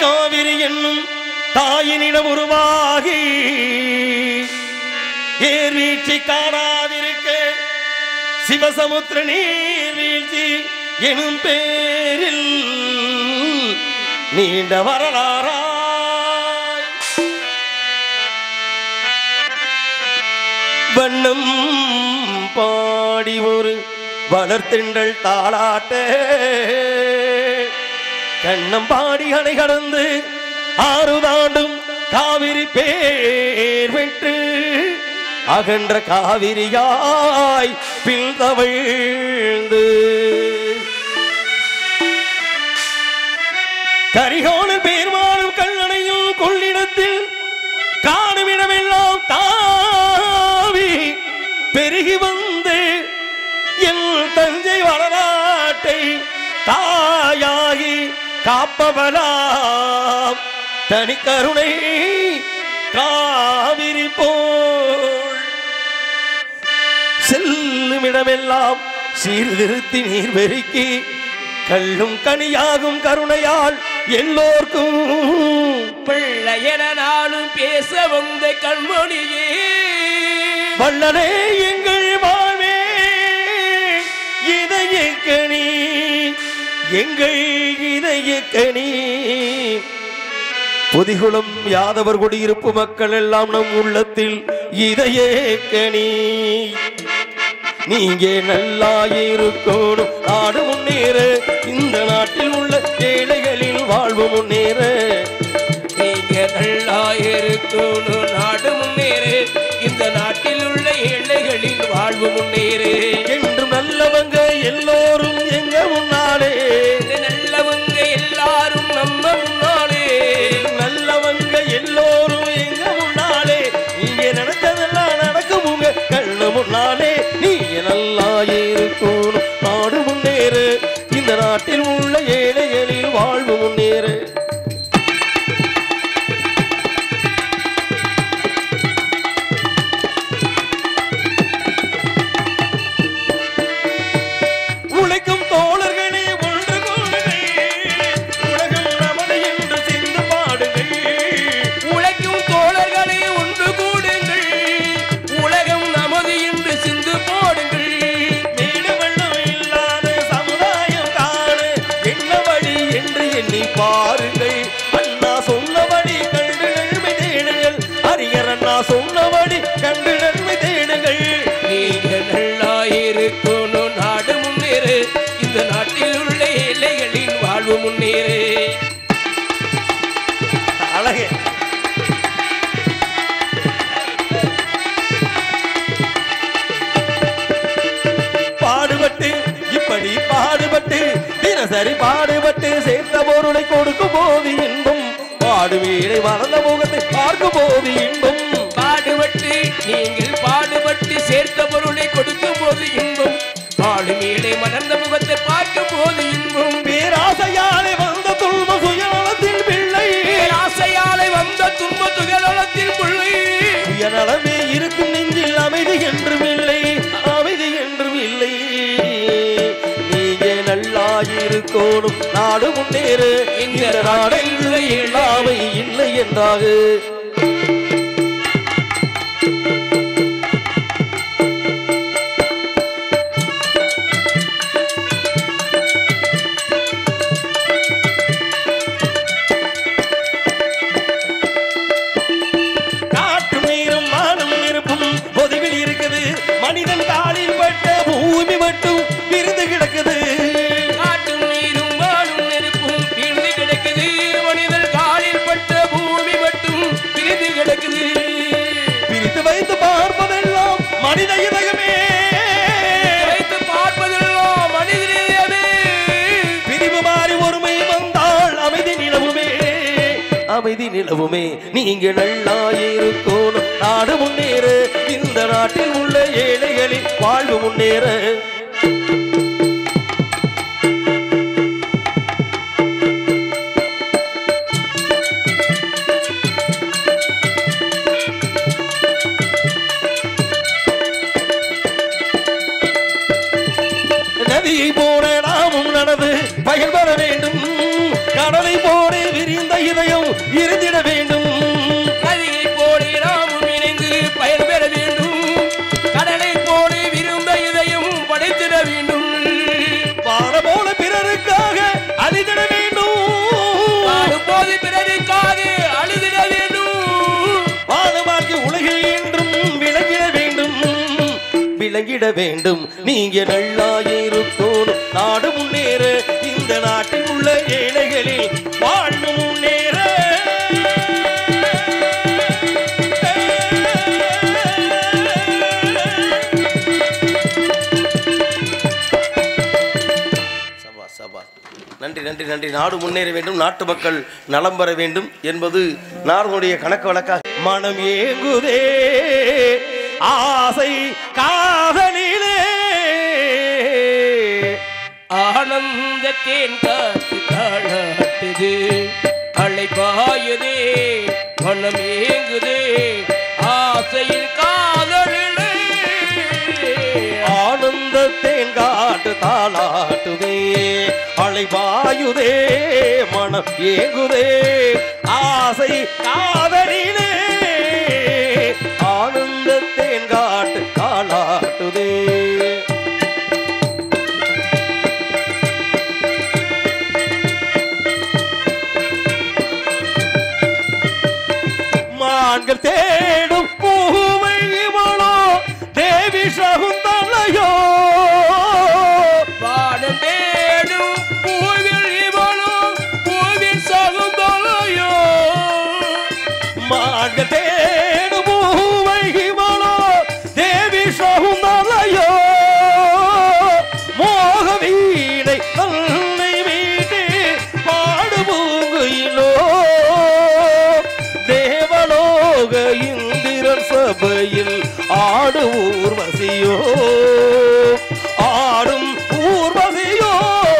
காவிரி என்னும் தாயினிடம் உருவாகி ஏர் வீழ்ச்சி காணாதிருக்க சிவசமுத்திர நீர் வீழ்ச்சி எனும் பேரில் நீண்ட வரலாறாய் வண்ணம் பாடி ஒரு வளர்த்திண்டல் தாளாட்ட கண்ணம் பாடி அணை கடந்து ஆறு தாண்டும் காவிரி பேர் வென்று அகன்ற காவிரியாய் பின் தவிழ்ந்து கரிகாலில் பேர்மானும் கல்லணையில் கொள்ளிடத்தில் காணுமிடமெல்லாம் தாவி பெருகி வந்து என் தஞ்சை வரலாற்றை தாயாகி காப்பவனாம் தனி கருணை காவிரி போல் செல்லும் இடமெல்லாம் சீர்திருத்தி நீர் பெருக்கி கள்ளும் கனியாகும் கருணையால் எல்லோர்க்கும் பிள்ளையன நானும் பேச வந்த கண்மணியே வல்லனே எங்கள் வாழ்வே இதய கனி எங்கள் இதய கனி பொதிகுளம் யாதவர் குடியிருப்பு மக்கள் எல்லாம் நம் உள்ளத்தில் இதய கனி நீங்க நல்லா இருக்கணும் நாடு முன்னேற இந்த நாட்டில் உள்ள ஏழைகளின் வாழ்வு முன்னேற நீங்க நல்லா இருக்கணும் நாடு முன்னேறு இந்த நாட்டில் உள்ள ஏழைகளின் வாழ்வு முன்னேறு என்று நல்லவங்க எல்லோரும் எங்க முன்னாலே இந்த நல்லவங்க எல்லாரும் நம்ம முன்னாலே நல்லவங்க எல்லோரும் எங்க முன்னாலே நீங்க நினைச்சதெல்லாம் நடக்கும் உங்க கண்ணு முன்னாலே நீங்க நல்லா இருக்கணும் நாடு முன்னேறு இந்த நாட்டில் உள்ள ஏழைகளில் வாழ்வு முன்னேறு உழைக்கும் தோழர்களே ஒன்று கூடுங்கள் உலகம் நமது என்று சிந்து பாடுங்கள் உழைக்கும் தோழர்களே ஒன்று கூடுங்கள் உலகம் நமது என்று சிந்து போடுங்கள் மேடு வெள்ளம் இல்லாத சமுதாயம் காண என்ன வழி என்று எண்ணி பாருங்கள் அண்ணா சொன்னபடி கண்டு நன்மை தேடுங்கள் அறிஞர் அண்ணா சொன்னபடி கண்டு நன்மை தேடுங்கள் நீங்க நல்லா இருக்கணும் நாடு முன்னேறு இந்த நாட்டில் உள்ள ஏழைகளின் வாழ்வு முன்னேறு அழகே பாடுபட்டு இப்படி பாடுபட்டு தினசரி பாடுபட்டு சேர்த்த பொருளை கொடுக்கும் போது இன்பம் பாடு வீடை வளர்ந்த முகத்தை பார்க்கும் போது இன்பம் பாடுபட்டு நீங்கள் பாடுபட்டு சேர்த்த பொருளை கொடுக்கும் போது இன்பம் பாடு மேலே மலர்ந்த முகத்தை பார்க்கும் போது இன்பம் பேராசையாலே வந்த துன்ப சுயநலத்தில் பிள்ளை ஆசையாலை வந்த துன்ப துகளத்தில் பிள்ளை சுயநலமே இருக்கும் நெஞ்சில் அமைதி என்றும் இல்லை அமைதி என்றும் இல்லை நீங்க நல்லா இருக்கணும் நாடு முன்னேறு இந்த நாடில் இல்லாமை இல்லை என்றாக காற்றும் நீரும் மானும் நெருப்பும் பொதுவில் இருக்குது மனிதன் காலில் பட்ட பூமி மட்டும் விருந்து கிடக்குது காட்டும் நீரும் வாழும் நெருப்பும் பிரிந்து கிடக்குது மனிதர் காலில் பட்ட பூமி மட்டும் பிரிந்து கிடக்குது பிரித்து வைத்து பார்ப்பதெல்லாம் மனித இதயமே வைத்து பார்ப்பதெல்லாம் மனிதனே பிரிவு மாறி ஒருமை வந்தால் அமைதி நிலவுமே அமைதி நிலவுமே நீங்க நல்லா இருக்கணும் நாடு முன்னேற இந்த நாட்டில் உள்ள ஏழைகளின் வாழ்வு முன்னேற நதியை போல நாமும் நடந்து பயில் வர வேண்டும் கடலை போல விரிந்த இத விளங்கிட வேண்டும் நீங்க நல்லா இருக்கணும் நாடு முன்னேற இந்த நாட்டில் உள்ள ஏழைகளில் வாழ்வு முன்னேற சபா சபா நன்றி நன்றி நன்றி நாடு முன்னேற வேண்டும் நாட்டு மக்கள் நலம் பெற வேண்டும் என்பது நாடுடைய கணக்கு வழக்காக மனம் ஏங்குதே ஆசை காதலிலே ஆனந்த தேன் காத்து தாளாட்டுது அலை பாயுதே மனம் ஏங்குதே ஆசையில் காதலிலே ஆனந்த தேங்காட்டு தாளாட்டுதே அலைபாயுதே மனம் ஏங்குதே ஆசை காதலிலே ஆனந்த தேங்காட்டு தாளாட்டுதே மான்கள் தேடும் பூவை இவளோ தேவி சகுந்தலையோ வானம் தேடும் பூவில் இவளும் பூவின் சகுந்தலையோ மான்கள் தேடும் பூவை இவளோ தேவி சகுந்தலையோ மோக வீணை தன்னை மீட்டு பாடுபூங்குயிலோ தேவலோக இந்திரன் சபையில் ஆடு ஊர்வசியோ ஆடும் ஊர்வசியோ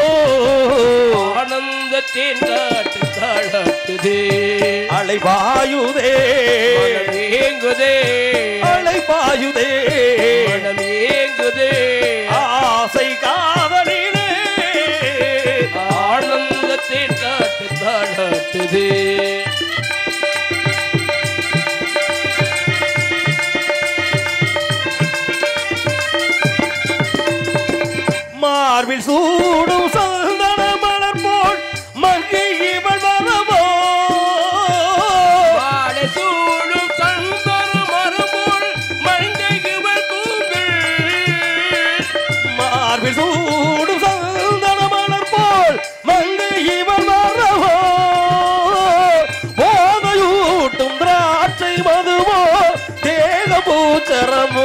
ஆனந்த தேன் காத்து தாளாட்டுது அலைபாயுதே மனம் ஏங்குதே அலைபாயுதே மனம் ஏங்குதே ஆசை காதலிலே ஆனந்தத்தின் காட்டு தாளாட்டுது மார்பில் சூடும் சந்தன மலர் போல் மங்கி இவள் வரவோ வாழை சூடும் சந்தன மரபோல் மண்டைகுவர் கூங்கள் மார்பில் சூடும் சந்தன மலர் போல் மங்கை இவள் வரவோ போதையூட்டும் திராட்சை மதுவோ தேக பூச்சரமோ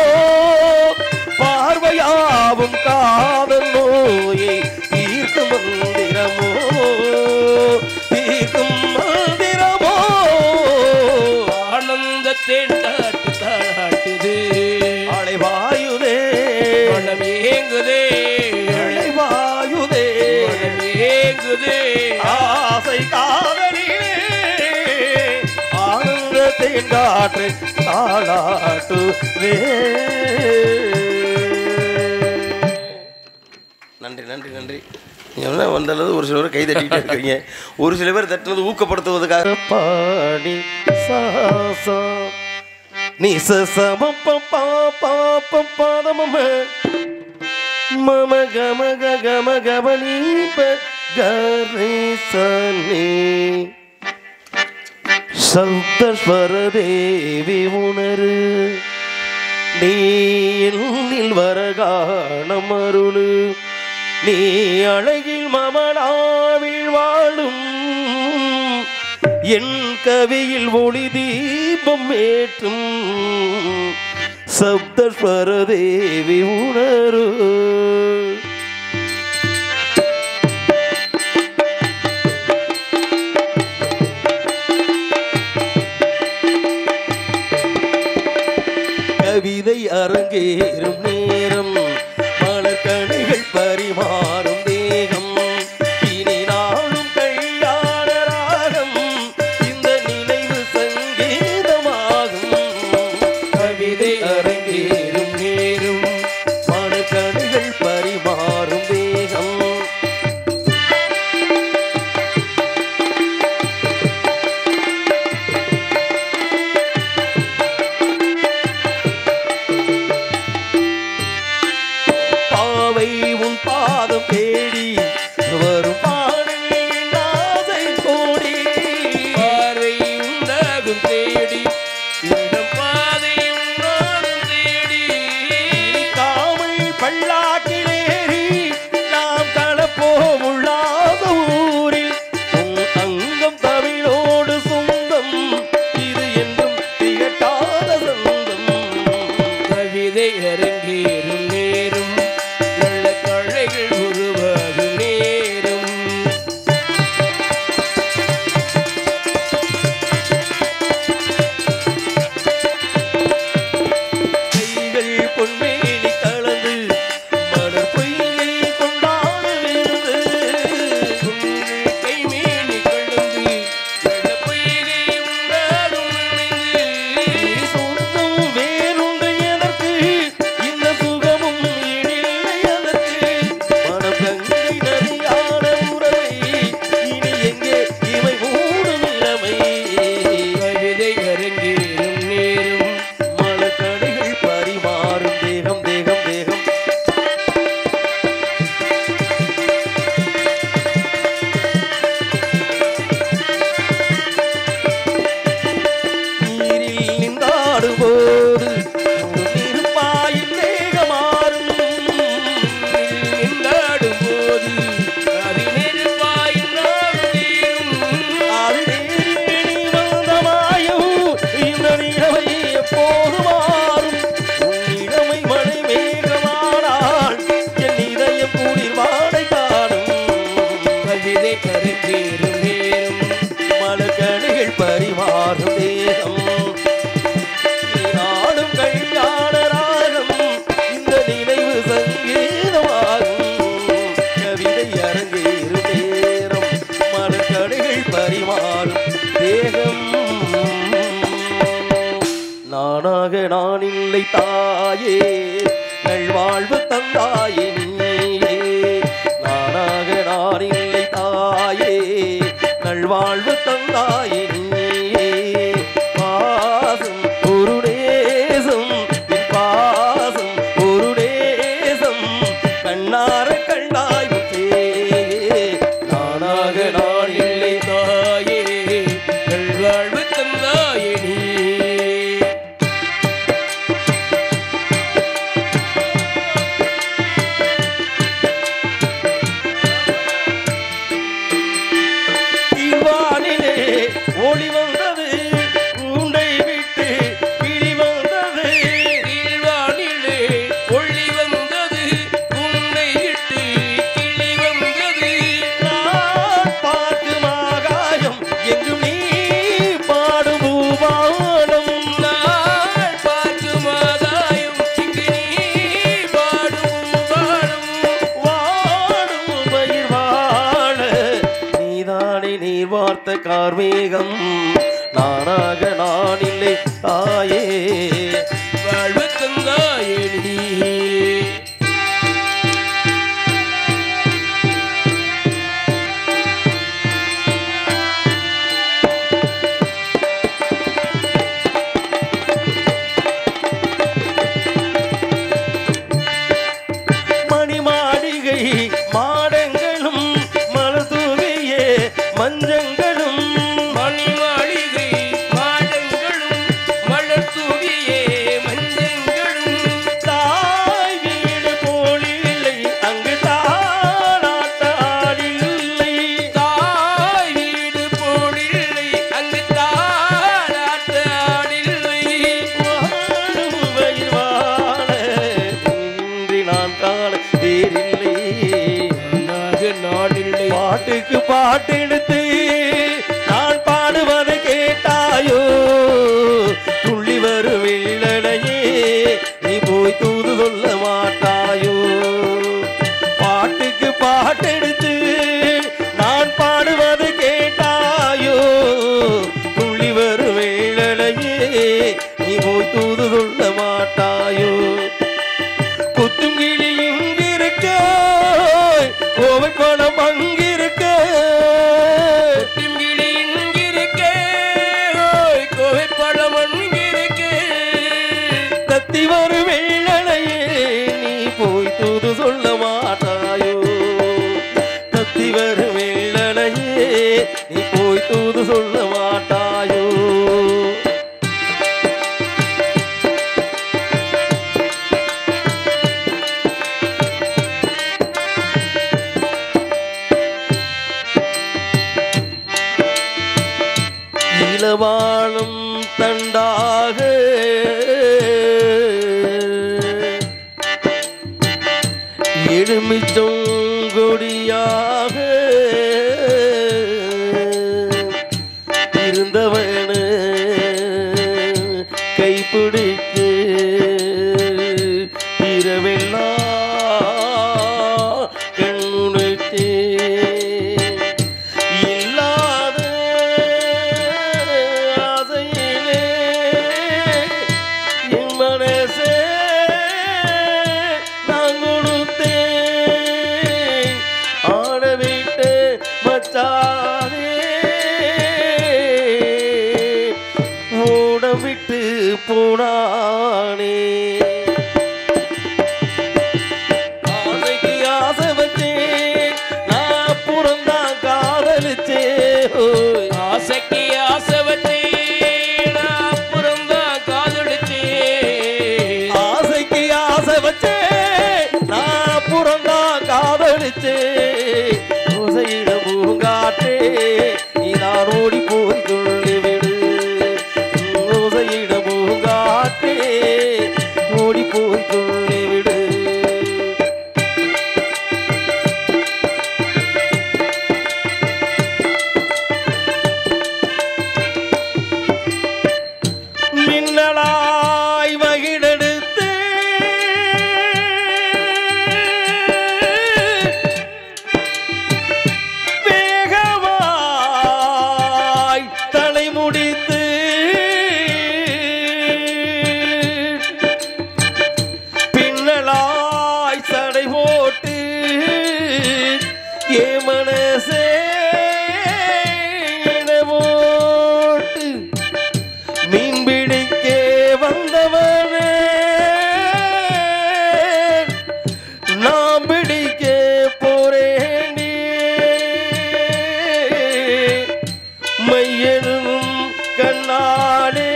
பார்வையாவும் காதல் நோயை தீர்க்கும் மந்திரமோ தீர்க்கும் மந்திரமோ ஆனந்தத்தின் காட்டு தாளாட்டுது அலைவாயுதே மனம் ஏங்குதே அலைவாயுதே மனம் ஏங்குதே ஆசை காதலிலே ஆனந்தத்தின் காற்று தாளாட்டுவே நன்றி நன்றி நன்றி என்ன வந்தளவு ஒரு சில பேர் கை தட்டிட்டு இருக்கீங்க ஒரு சில பேர் தட்டுனது ஊக்கப்படுத்துவதற்காக பாடி சாசா நீ சம பா பாப்ப பாதம மம கம க கம கமனீப கரி சனி சப்தஸ்வர தேவி உணரு நீ என்னில் வரகாணம் அருளு நீ அழகில் மமனாவில் வாழும் என் கவியில் ஒளி தீபம் ஏற்றும் சப்தஸ்வர தேவி உணரு கவிதை அரங்கேறும் நேரம் மலர்கணிகள் பரிமாறும் தேகம் இனி நாளும் கல்யாண ராகம் இந்த நினைவு சங்கீதமாகும் கவிதை அரங்கேறும் நேரம் மலர்கணிகள் பரிமாறும் தேகம் பாவை உன் பாதம் தேடி வரும் பாடலின் ஆசை கோடி பாறை உண்டாகும் தேடி இடம் பாதை உண்டாகும் தேடி சேரும் நேரம் மலக்கணிகள் பரிமாறும் தேகம் நீ நாடும் கல்யாண ராகம் இந்த நினைவு சங்கீதமாகும் கவிதை அரங்கேறும் நேரம் மலக்கணிகள் பரிமாறும் தேகம் நானாக நான் இல்லை தாயே நல்வாழ்வு தந்தாயே நீயே நானாக நான் இல்லை தாயே நல்வாழ்வு தந்தாயே நீயே பாசம் ஒரு நேசம் என் பாசம் ஒரு நேசம் கண்ணார கண்டாய் முத்தே நானாக நான் இல்லை தாயே நல்வாழ்வு தந்தாயே நீ தீவானிலே ஒளி வந்தது கூண்டை விட்டு கிளி வந்தது கீழ்வானிலே ஒளி வந்தது உன்னை விட்டு கிளி வந்தது நான் பார்க்கும் ஆகாயம் எங்கும் நீ பாடும் பூபானம் நாள் பார்க்கும் ஆதாயம் இங்கு நீ பாடும் பாடும் வாடும் பயிர் வாழ நீதானே நீர் வார்த்த கார்மேகம் நானாக நான் இல்லை தாயே வாழ்வு தந்தாயே நீ மணி மாளிகை மாடங்களும் மலர் தூவியே மஞ்சங்களும் மணி மாளிகை மாடங்களும் மலர் தூவியே மஞ்சங்களும் தாய் வீடு போலில்லை அங்கு தானாட்டாடில்லை தாய் வீடு போலில்லை அங்கு தாராட்ட ஆடில்லை வாழும் வயிறு வாழ இன்றி நான் காண வேறில்லை நாக நாடில்லை பாட்டுக்கு பாட்டு எடுத்து நான் பாடுவதை கேட்டாயோ துள்ளி வரும் வெள்ளடையே நீ போய் தூது சொல்ல மாட்டாயோ பாட்டுக்கு பாட்டு எடுத்து நான் பாடுவதை கேட்டாயோ துள்ளி வரும் வெள்ளடையே நீ போய் தூது சொல்ல மாட்டாயோ குத்துங்கிளி இங்கிருக்க கோவை பணம் அங்கிருக்க திங்கிளி இங்கிருக்கே ஓய் கோவை பழம் அங்கிருக்கே தத்தி வரும் வெள்ளனையே நீ போய் தூது சொல்ல மாட்டாயோ தத்தி வரும் வெள்ளனையே நீ போய் தூது சொல்ல மாட்டாயோ இளவாழும் தண்டாக எழுமிச்சம் கொடியாக இருந்தவன கைப்பிடித்து இரவெல்லாம் கண்ணுடைத்தே இல்லாத ஆசையிலே என் மனசே நான் கொடுத்தேன் ஆடவிட்டு மச்சானே ஓட விட்டு போனானே ஆசைக்கு ஆசை வச்சேன் நான் புறந்தான் காதலிச்சேன் ஓய். ஆசைக்கு ஆசை வச்சே நான் புறந்தான் காதலிச்சேன் ஆசைக்கு ஆசை வச்சேன் நான் புறந்தான் காதலிச்சேன் ஓசையிட பூங்காற்றே நீ நான் ஓடி போய் துள்ளி விடு ஓசையிட பூங்காற்றே ஏ மனசே என போட்டு மீன் பிடிக்க வந்தவனே நான் பிடிக்க போறேனே மையனும் கண்ணாலே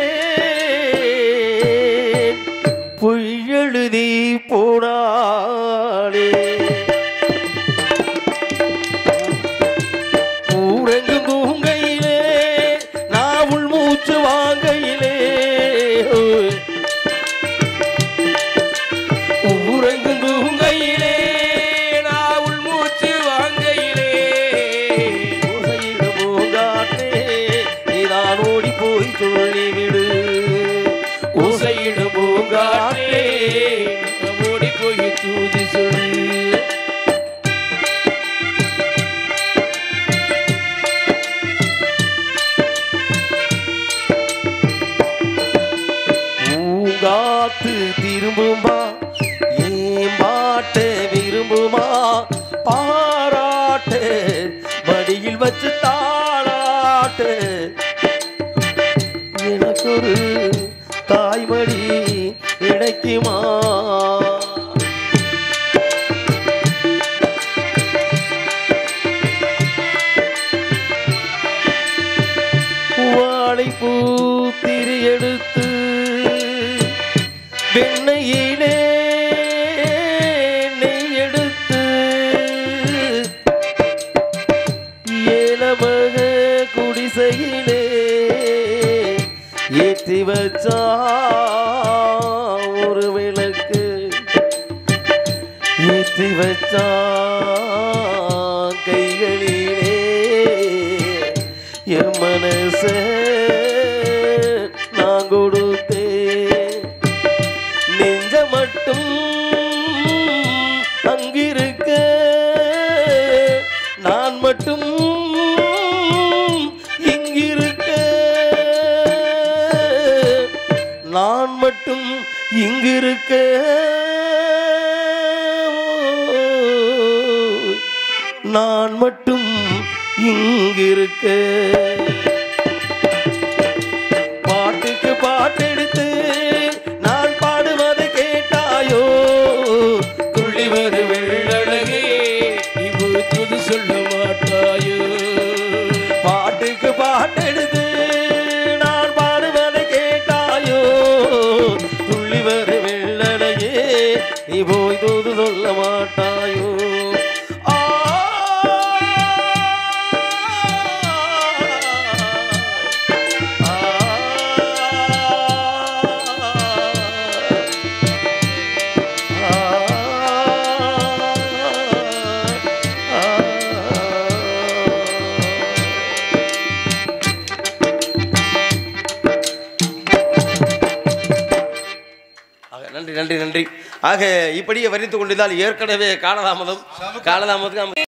பொய் எழுதி போனாலே ஊரெங்கும் தூங்கையிலே நான் உள் மூச்சு வாங்கையிலே ஊரெங்கும் தூங்கையிலே நான் உள் மூச்சு வாங்கையிலே ஓசையிடு பூங்காற்றே நீதான் ஓடி போய் சொல்லிவிடு ஓசையிடு பூங்காற்றே ஓடி போய் தூது சொல்லு பூங்காத்து திரும்புமா ஏன் பாட்ட விரும்புமா பாராட்டு மடியில் வச்சு தாளாட்டு எனக்கு ஒரு தாய்மடி கிடைக்குமா வாழைப்பூ திரி எடுத்து வெண்ணையிலே நெய் எடுத்து ஏலமக குடிசையிலே ஏற்றி வச்சா ஒரு விளக்கு ஏற்றி வச்சா கைகளிலே என் மனச நான் கொடுத்தேன் நெஞ்ச மட்டும் அங்கிருக்க நான் மட்டும் இங்கிருக்க நான் மட்டும் இங்கிருக்க நான் மட்டும் இங்கிருக்க பாட்டுக்கு பாட்டெடுத்து நான் பாடுவதை கேட்டாயோ துள்ளி வரு வெள்ளழகே இவு துது சொல்ல மாட்டாயோ பாட்டுக்கு பாட்டெடுத்து நான் பாடுவதை கேட்டாயோ துள்ளி வரு வெள்ளழகே நீ போய் தூது சொல்ல மாட்டாயோ ஆ ஆக, நன்றி நன்றி நன்றி ஆக இப்படியே வரித்து கொண்டிருந்தால் ஏற்கனவே காலதாமதம் காலதாமதத்துக்கு நம்ம